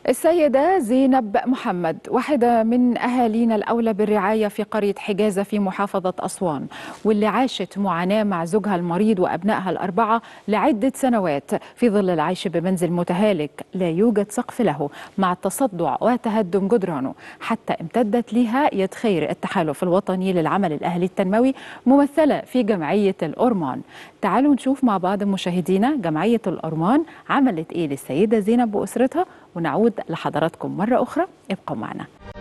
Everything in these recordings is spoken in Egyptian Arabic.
السيدة زينب محمد واحدة من أهالينا الأولى بالرعاية في قرية حجازة في محافظة أسوان واللي عاشت معاناة مع زوجها المريض وأبنائها الأربعة لعدة سنوات في ظل العيش بمنزل متهالك لا يوجد سقف له مع التصدع وتهدم جدرانه حتى امتدت لها يد خير التحالف الوطني للعمل الأهلي التنموي ممثلة في جمعية الأورمان تعالوا نشوف مع بعض مشاهدينا جمعية الأورمان عملت إيه للسيدة زينب وأسرتها ونعود لحضراتكم مرة أخرى ابقوا معنا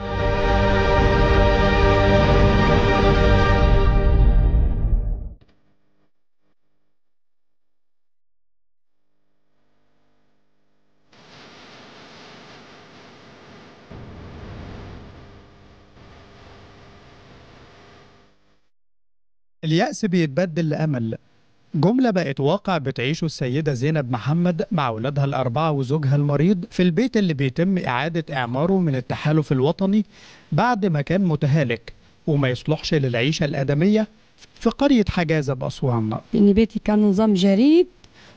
اليأس بيتبدل لأمل جملة بقت واقع بتعيشه السيدة زينب محمد مع أولادها الأربعة وزوجها المريض في البيت اللي بيتم إعادة إعماره من التحالف الوطني بعد ما كان متهالك وما يصلحش للعيشة الآدمية في قرية حجازة بأسوان لأن بيتي كان نظام جريد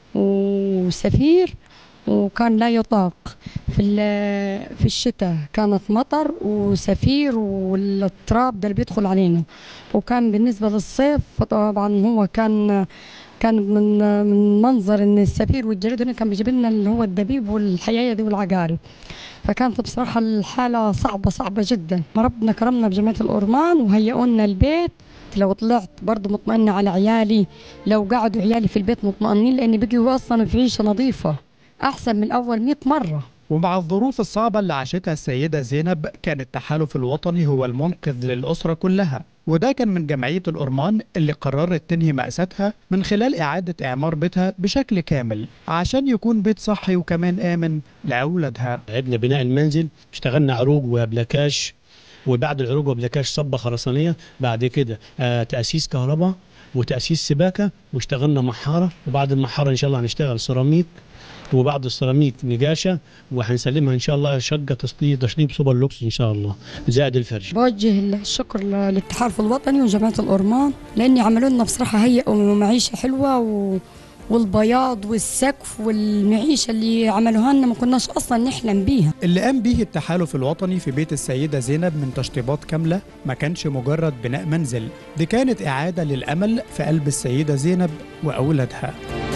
وسفير وكان لا يطاق في ال- في الشتاء كانت مطر وسفير والتراب ده اللي بيدخل علينا وكان بالنسبة للصيف طبعا هو كان كان من من منظر ان السفير والجريد هنا كان بيجيب لنا اللي هو الدبيب والحيايه دي والعقارب فكانت بصراحه الحاله صعبه صعبه جدا ربنا كرمنا بجمعيه الأورمان وهيئوا لنا البيت لو طلعت برضه مطمئنة على عيالي لو قعدوا عيالي في البيت مطمئنين لأن بقوا أصلا في عيشة نظيفة أحسن من الأول 100 مرة ومع الظروف الصعبة اللي عاشتها السيدة زينب كان التحالف الوطني هو المنقذ للأسرة كلها وده كان من جمعية الأورمان اللي قررت تنهي مأساتها من خلال إعادة إعمار بيتها بشكل كامل عشان يكون بيت صحي وكمان آمن لأولادها عدنا بناء المنزل اشتغلنا عروج وبلاكاش وبعد العروج وبلاكاش صبة خرسانية بعد كده آه تأسيس كهرباء وتأسيس سباكة واشتغلنا محارة وبعد المحارة إن شاء الله هنشتغل سيراميك وبعد السيراميك نجاشة وهنسلمها إن شاء الله شقة تشطيب تشطيب سوبر لوكس إن شاء الله زائد الفرش بوجه الشكر ل- للتحالف الوطني وجمعية الأورمان لأن عملوا لنا بصراحة هيئوا معيشة حلوة و... والبياض والسقف والمعيشة اللي عملوها لنا ما كناش أصلا نحلم بيها اللي قام به التحالف الوطني في بيت السيدة زينب من تشطيبات كاملة ما كانش مجرد بناء منزل دي كانت إعادة للأمل في قلب السيدة زينب وأولادها